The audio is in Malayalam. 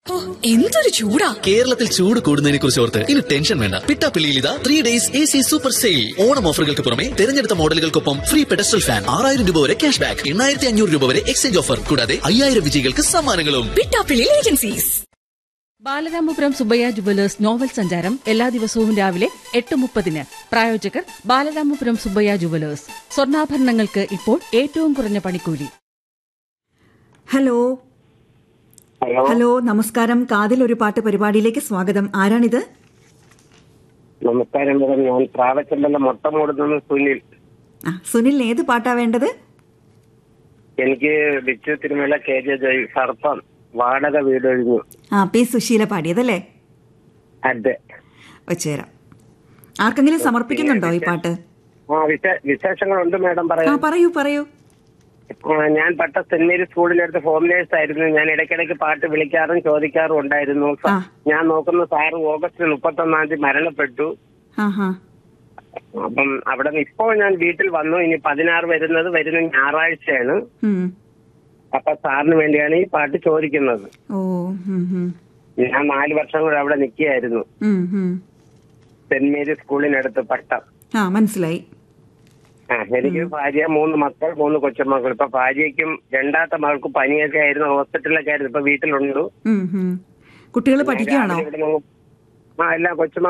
ഓ, എന്തൊരു ചൂടാ കേരളത്തിൽ ചൂട് കൂടുന്നതിനെ കുറിച്ച് ഓർത്ത് ഇനി ടെൻഷൻ വേണ്ട പിട്ടാപ്പിള്ളിയിൽ ഇതാ three days A C super sale Onam ഓഫറുകൾക്ക് പുറമെ തിരഞ്ഞെടുത്ത മോഡലുകൾക്കൊപ്പം ഫ്രീ പെഡസ്റ്റൽ ഫാൻ ആറായിരം രൂപ വരെ ക്യാഷ് ബാക്ക് എണ്ണായിരത്തി അഞ്ഞൂറ് രൂപ വരെ എക്സ്ചേഞ്ച് ഓഫർ കൂടാതെ അയ്യായിരം വിജയികൾക്ക് സമ്മാനങ്ങളും Pittappillil agencies Balaramapuram Subaiya jewellers novel സഞ്ചാരം എല്ലാ ദിവസവും രാവിലെ എട്ട് മുപ്പതിന് പ്രായോജകർ ബാലരാമപുരം സുബയ്യ ജുവലേഴ്സ് സ്വർണ്ണാഭരണങ്ങൾക്ക് ഇപ്പോൾ ഏറ്റവും കുറഞ്ഞ പണിക്കൂലി ഹലോ ഹലോ ഹലോ നമസ്കാരം കാതിൽ ഒരു പാട്ട് പരിപാടിയിലേക്ക് സ്വാഗതം ആരാണിത് നമസ്കാരം മേഡം ഞാൻ പ്രാവച്ചമ്പല മൊട്ട മൂടുന്ന സുനിൽ ആ സുനിലിന് ഏത് പാട്ടാ വേണ്ടത് എനിക്ക് ബിച്ചു തിരുമല കെ ജെ ജയ് സർപ്പം വാടക വീടൊഴിഞ്ഞു ആ പി സുശീല പാടിയതല്ലേ അതെ വെച്ചുതരാം ആർക്കെങ്കിലും സമർപ്പിക്കുന്നുണ്ടോ ഈ പാട്ട് ആ വിശേ- വിശേഷങ്ങളുണ്ട് മേഡം ആ പറയാം പറയൂ പറയൂ ആ, ഞാൻ പട്ട സെന്റ് മേരി സ്കൂളിനടുത്ത് ഹോം നേഴ്സ് ആയിരുന്നു ഞാൻ ഇടയ്ക്കിടയ്ക്ക് പാട്ട് വിളിക്കാറും ചോദിക്കാറും ഉണ്ടായിരുന്നു ആ. ഞാൻ നോക്കുന്ന സാറ് ഓഗസ്റ്റ് മുപ്പത്തി ഒന്നാം തീയതി മരണപ്പെട്ടു ആ ഹാ അപ്പം അവിടെ നിന്ന് ഇപ്പോൾ ഞാൻ വീട്ടിൽ വന്നു ഇനി പതിനാറ് വരുന്നത് വരുന്ന ഞായറാഴ്ചയാണ് ഉം. അപ്പൊ സാറിന് വേണ്ടിയാണ് ഈ പാട്ട് ചോദിക്കുന്നത് ഓ ഉം, ഉം. ഞാൻ നാല് വർഷം കൂടെ അവിടെ നിൽക്കുകയായിരുന്നു ഉം, ഉം. സെന്റ് മേരി സ്കൂളിനടുത്ത് പട്ടം ആ മനസ്സിലായി ആ എനിക്ക് ഭാര്യ മൂന്ന് മക്കൾ മൂന്ന് കൊച്ചുമക്കൾ ഇപ്പൊ ഭാര്യയ്ക്കും രണ്ടാമത്തെ മകൾക്ക് പനിയൊക്കെ ആയിരുന്നു ഹോസ്പിറ്റലിലൊക്കെ ആയിരുന്നു ഇപ്പൊ വീട്ടിലുണ്ട് ഉം, ഉം. കുട്ടികൾ പഠിക്കുകയാണോ രാവിലെ ഇവിടെ നിന്ന് ആ എല്ലാം കൊച്ചു